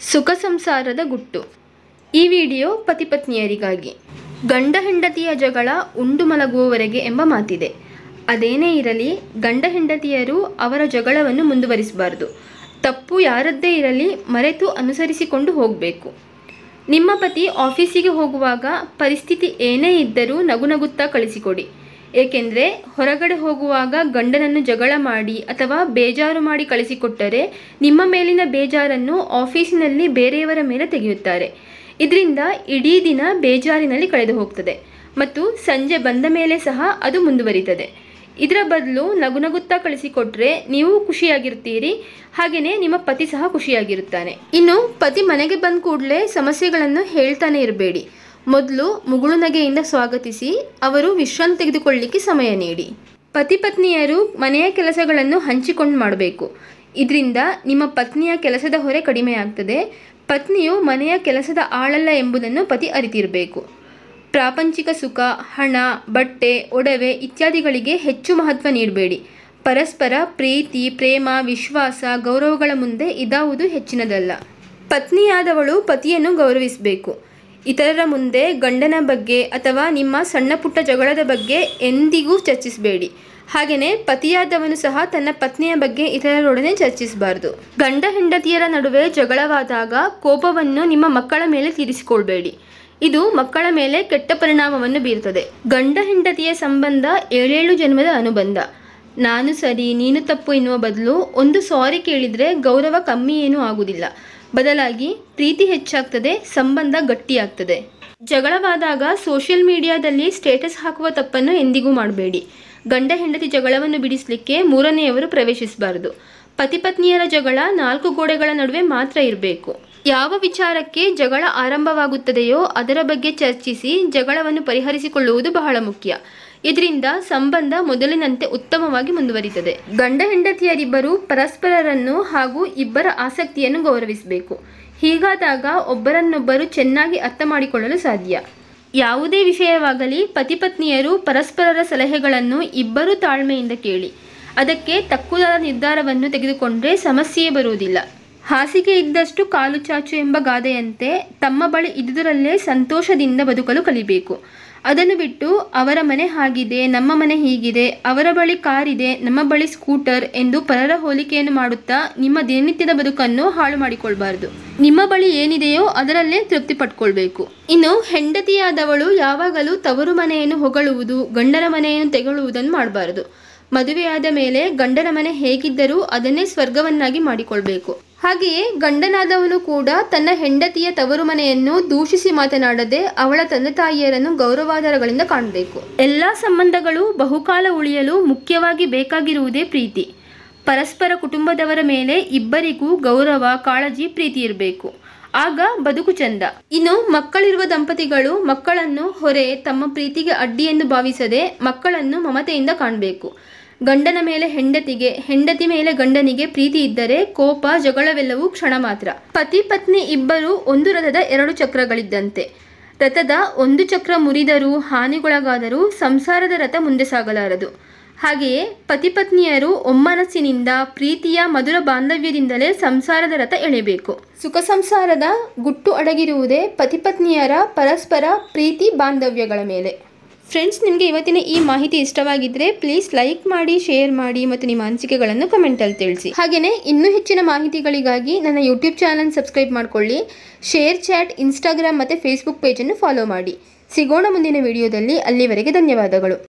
ಸುಖ ಸಂಸಾರದ ಗುಟ್ಟು ಈ ವಿಡಿಯೋ ಪತಿ ಪತ್ನಿಯರಿಗಾಗಿ ಗಂಡ ಹೆಂಡತಿಯ ಜಗಳ ಉಂಡು ಮಲಗುವವರೆಗೆ ಎಂಬ ಮಾತಿದೆ ಅದೇನೇ ಇರಲಿ ಗಂಡ ಹೆಂಡತಿಯರು ಅವರ ಜಗಳವನ್ನು ಮುಂದುವರಿಸಬಾರದು ತಪ್ಪು ಯಾರದ್ದೇ ಇರಲಿ ಮರೆತು ಅನುಸರಿಸಿಕೊಂಡು ಹೋಗಬೇಕು ನಿಮ್ಮ ಪತಿ ಆಫೀಸಿಗೆ ಹೋಗುವಾಗ ಪರಿಸ್ಥಿತಿ ಏನೇ ಇದ್ದರೂ ನಗು ನಗುತ್ತಾ ಕಳಿಸಿಕೊಡಿ ಏಕೆಂದರೆ ಹೊರಗಡೆ ಹೋಗುವಾಗ ಗಂಡನನ್ನು ಜಗಳ ಮಾಡಿ ಅಥವಾ ಬೇಜಾರು ಮಾಡಿ ಕಳಿಸಿಕೊಟ್ಟರೆ ನಿಮ್ಮ ಮೇಲಿನ ಬೇಜಾರನ್ನು ಆಫೀಸಿನಲ್ಲಿ ಬೇರೆಯವರ ಮೇಲೆ ತೆಗೆಯುತ್ತಾರೆ ಇದರಿಂದ ಇಡೀ ದಿನ ಬೇಜಾರಿನಲ್ಲಿ ಕಳೆದು ಹೋಗ್ತದೆ ಮತ್ತು ಸಂಜೆ ಬಂದ ಮೇಲೆ ಸಹ ಅದು ಮುಂದುವರಿತದೆ ಇದರ ಬದಲು ನಗು ನಗುತ್ತಾ ಕಳಿಸಿಕೊಟ್ರೆ ನೀವು ಖುಷಿಯಾಗಿರ್ತೀರಿ ಹಾಗೆಯೇ ನಿಮ್ಮ ಪತಿ ಸಹ ಖುಷಿಯಾಗಿರುತ್ತಾನೆ ಇನ್ನು ಪತಿ ಮನೆಗೆ ಬಂದ ಕೂಡಲೇ ಸಮಸ್ಯೆಗಳನ್ನು ಹೇಳ್ತಾನೆ ಇರಬೇಡಿ ಮೊದಲು ಮುಗುಳು ನಗೆಯಿಂದ ಸ್ವಾಗತಿಸಿ ಅವರು ವಿಶ್ರಾಂತಿ ತೆಗೆದುಕೊಳ್ಳಿಕ್ಕೆ ಸಮಯ ನೀಡಿ ಪತಿ ಪತ್ನಿಯರು ಮನೆಯ ಕೆಲಸಗಳನ್ನು ಹಂಚಿಕೊಂಡು ಮಾಡಬೇಕು ಇದರಿಂದ ನಿಮ್ಮ ಪತ್ನಿಯ ಕೆಲಸದ ಹೊರೆ ಕಡಿಮೆ ಆಗ್ತದೆ ಪತ್ನಿಯು ಮನೆಯ ಕೆಲಸದ ಆಳಲ್ಲ ಎಂಬುದನ್ನು ಪತಿ ಅರಿತಿರಬೇಕು ಪ್ರಾಪಂಚಿಕ ಸುಖ ಹಣ ಬಟ್ಟೆ ಒಡವೆ ಇತ್ಯಾದಿಗಳಿಗೆ ಹೆಚ್ಚು ಮಹತ್ವ ನೀಡಬೇಡಿ ಪರಸ್ಪರ ಪ್ರೀತಿ ಪ್ರೇಮ ವಿಶ್ವಾಸ ಗೌರವಗಳ ಮುಂದೆ ಇದಾವುದು ಹೆಚ್ಚಿನದಲ್ಲ ಪತ್ನಿಯಾದವಳು ಪತಿಯನ್ನು ಗೌರವಿಸಬೇಕು ಇತರರ ಮುಂದೆ ಗಂಡನ ಬಗ್ಗೆ ಅಥವಾ ನಿಮ್ಮ ಸಣ್ಣ ಪುಟ್ಟ ಜಗಳದ ಬಗ್ಗೆ ಎಂದಿಗೂ ಚರ್ಚಿಸಬೇಡಿ ಹಾಗೆಯೇ ಪತಿಯಾದವನು ಸಹ ತನ್ನ ಪತ್ನಿಯ ಬಗ್ಗೆ ಇತರರೊಡನೆ ಚರ್ಚಿಸಬಾರದು ಗಂಡ ಹೆಂಡತಿಯರ ನಡುವೆ ಜಗಳವಾದಾಗ ಕೋಪವನ್ನು ನಿಮ್ಮ ಮಕ್ಕಳ ಮೇಲೆ ತೀರಿಸಿಕೊಳ್ಬೇಡಿ ಇದು ಮಕ್ಕಳ ಮೇಲೆ ಕೆಟ್ಟ ಪರಿಣಾಮವನ್ನು ಬೀರುತ್ತದೆ ಗಂಡ ಹೆಂಡತಿಯ ಸಂಬಂಧ ಏಳೇಳು ಜನ್ಮದ ಅನುಬಂಧ ನಾನು ಸರಿ ನೀನು ತಪ್ಪು ಎನ್ನುವ ಬದಲು ಒಂದು ಸಾರಿ ಕೇಳಿದರೆ ಗೌರವ ಕಮ್ಮಿ ಏನೂ ಆಗುವುದಿಲ್ಲ ಬದಲಾಗಿ ಪ್ರೀತಿ ಹೆಚ್ಚಾಗ್ತದೆ ಸಂಬಂಧ ಗಟ್ಟಿಯಾಗ್ತದೆ ಜಗಳವಾದಾಗ ಸೋಷಿಯಲ್ ಮೀಡಿಯಾದಲ್ಲಿ ಸ್ಟೇಟಸ್ ಹಾಕುವ ತಪ್ಪನ್ನು ಎಂದಿಗೂ ಮಾಡಬೇಡಿ ಗಂಡ ಹೆಂಡತಿ ಜಗಳವನ್ನು ಬಿಡಿಸಲಿಕ್ಕೆ ಮೂರನೆಯವರು ಪ್ರವೇಶಿಸಬಾರದು ಪತಿ ಪತ್ನಿಯರ ಜಗಳ ನಾಲ್ಕು ಗೋಡೆಗಳ ನಡುವೆ ಮಾತ್ರ ಇರಬೇಕು ಯಾವ ವಿಚಾರಕ್ಕೆ ಜಗಳ ಆರಂಭವಾಗುತ್ತದೆಯೋ ಅದರ ಬಗ್ಗೆ ಚರ್ಚಿಸಿ ಜಗಳವನ್ನು ಪರಿಹರಿಸಿಕೊಳ್ಳುವುದು ಬಹಳ ಮುಖ್ಯ ಇದರಿಂದ ಸಂಬಂಧ ಮೊದಲಿನಂತೆ ಉತ್ತಮವಾಗಿ ಮುಂದುವರಿತದೆ ಗಂಡ ಹೆಂಡತಿಯರಿಬ್ಬರು ಪರಸ್ಪರರನ್ನು ಹಾಗೂ ಇಬ್ಬರ ಆಸಕ್ತಿಯನ್ನು ಗೌರವಿಸಬೇಕು ಹೀಗಾದಾಗ ಒಬ್ಬರನ್ನೊಬ್ಬರು ಚೆನ್ನಾಗಿ ಅರ್ಥ ಮಾಡಿಕೊಳ್ಳಲು ಸಾಧ್ಯ ಯಾವುದೇ ವಿಷಯವಾಗಲಿ ಪತಿ ಪತ್ನಿಯರು ಪರಸ್ಪರರ ಸಲಹೆಗಳನ್ನು ಇಬ್ಬರೂ ತಾಳ್ಮೆಯಿಂದ ಕೇಳಿ ಅದಕ್ಕೆ ತಕ್ಕುದಾದ ನಿರ್ಧಾರವನ್ನು ತೆಗೆದುಕೊಂಡ್ರೆ ಸಮಸ್ಯೆಯೇ ಬರುವುದಿಲ್ಲ ಹಾಸಿಗೆ ಇದ್ದಷ್ಟು ಕಾಲು ಚಾಚು ಎಂಬ ಗಾದೆಯಂತೆ ತಮ್ಮ ಬಳಿ ಇದ್ದುದರಲ್ಲೇ ಸಂತೋಷದಿಂದ ಬದುಕಲು ಕಲಿಬೇಕು ಅದನ್ನು ಬಿಟ್ಟು ಅವರ ಮನೆ ಹಾಗಿದೆ ನಮ್ಮ ಮನೆ ಹೀಗಿದೆ ಅವರ ಬಳಿ ಕಾರಿದೆ ನಮ್ಮ ಬಳಿ ಸ್ಕೂಟರ್ ಎಂದು ಪರರ ಹೋಲಿಕೆಯನ್ನು ಮಾಡುತ್ತಾ ನಿಮ್ಮ ದಿನನಿತ್ಯದ ಬದುಕನ್ನು ಹಾಳು ಮಾಡಿಕೊಳ್ಬಾರ್ದು ನಿಮ್ಮ ಬಳಿ ಏನಿದೆಯೋ ಅದರಲ್ಲೇ ತೃಪ್ತಿ ಪಟ್ಕೊಳ್ಬೇಕು ಇನ್ನು ಹೆಂಡತಿಯಾದವಳು ಯಾವಾಗಲೂ ತವರು ಮನೆಯನ್ನು ಹೊಗಳುವುದು ಗಂಡನ ಮನೆಯನ್ನು ತೆಗಳುವುದನ್ನು ಮಾಡಬಾರದು ಮದುವೆಯಾದ ಮೇಲೆ ಗಂಡನ ಮನೆ ಹೇಗಿದ್ದರೂ ಅದನ್ನೇ ಸ್ವರ್ಗವನ್ನಾಗಿ ಮಾಡಿಕೊಳ್ಬೇಕು ಹಾಗೆಯೇ ಗಂಡನಾದವನು ಕೂಡ ತನ್ನ ಹೆಂಡತಿಯ ತವರು ಮನೆಯನ್ನು ದೂಷಿಸಿ ಮಾತನಾಡದೆ ಅವಳ ತಂದೆ ತಾಯಿಯರನ್ನು ಗೌರವಾಧಾರಗಳಿಂದ ಕಾಣಬೇಕು ಎಲ್ಲ ಸಂಬಂಧಗಳು ಬಹುಕಾಲ ಉಳಿಯಲು ಮುಖ್ಯವಾಗಿ ಬೇಕಾಗಿರುವುದೇ ಪ್ರೀತಿ ಪರಸ್ಪರ ಕುಟುಂಬದವರ ಮೇಲೆ ಇಬ್ಬರಿಗೂ ಗೌರವ ಕಾಳಜಿ ಪ್ರೀತಿ ಇರಬೇಕು ಆಗ ಬದುಕು ಚಂದ ಇನ್ನು ಮಕ್ಕಳಿರುವ ದಂಪತಿಗಳು ಮಕ್ಕಳನ್ನು ಹೊರೆ ತಮ್ಮ ಪ್ರೀತಿಗೆ ಅಡ್ಡಿ ಎಂದು ಭಾವಿಸದೆ ಮಕ್ಕಳನ್ನು ಮಮತೆಯಿಂದ ಕಾಣಬೇಕು ಗಂಡನ ಮೇಲೆ ಹೆಂಡತಿಗೆ ಹೆಂಡತಿ ಮೇಲೆ ಗಂಡನಿಗೆ ಪ್ರೀತಿ ಇದ್ದರೆ ಕೋಪ ಜಗಳವೆಲ್ಲವೂ ಕ್ಷಣ ಮಾತ್ರ ಪತಿ ಪತ್ನಿ ಇಬ್ಬರು ಒಂದು ರಥದ ಎರಡು ಚಕ್ರಗಳಿದ್ದಂತೆ ರಥದ ಒಂದು ಚಕ್ರ ಮುರಿದರೂ ಹಾನಿಗೊಳಗಾದರೂ ಸಂಸಾರದ ರಥ ಮುಂದೆ ಸಾಗಲಾರದು ಹಾಗೆಯೇ ಪತಿ ಪತ್ನಿಯರು ಒಮ್ಮನಸ್ಸಿನಿಂದ ಪ್ರೀತಿಯ ಮಧುರ ಬಾಂಧವ್ಯದಿಂದಲೇ ಸಂಸಾರದ ರಥ ಎಳೆಯಬೇಕು ಸುಖ ಸಂಸಾರದ ಗುಟ್ಟು ಅಡಗಿರುವುದೇ ಪತಿ ಪತ್ನಿಯರ ಪರಸ್ಪರ ಪ್ರೀತಿ ಬಾಂಧವ್ಯಗಳ ಮೇಲೆ ಫ್ರೆಂಡ್ಸ್ ನಿಮಗೆ ಇವತ್ತಿನ ಈ ಮಾಹಿತಿ ಇಷ್ಟವಾಗಿದ್ದರೆ ಪ್ಲೀಸ್ ಲೈಕ್ ಮಾಡಿ ಶೇರ್ ಮಾಡಿ ಮತ್ತು ನಿಮ್ಮ ಅನಿಸಿಕೆಗಳನ್ನು ಕಮೆಂಟಲ್ಲಿ ತಿಳಿಸಿ ಹಾಗೆಯೇ ಇನ್ನೂ ಹೆಚ್ಚಿನ ಮಾಹಿತಿಗಳಿಗಾಗಿ ನನ್ನ ಯೂಟ್ಯೂಬ್ ಚಾನಲ್ ಸಬ್ಸ್ಕ್ರೈಬ್ ಮಾಡಿಕೊಳ್ಳಿ ಶೇರ್ ಚಾಟ್ ಇನ್ಸ್ಟಾಗ್ರಾಮ್ ಮತ್ತು ಫೇಸ್ಬುಕ್ ಪೇಜನ್ನು ಫಾಲೋ ಮಾಡಿ ಸಿಗೋಣ ಮುಂದಿನ ವಿಡಿಯೋದಲ್ಲಿ ಅಲ್ಲಿವರೆಗೆ ಧನ್ಯವಾದಗಳು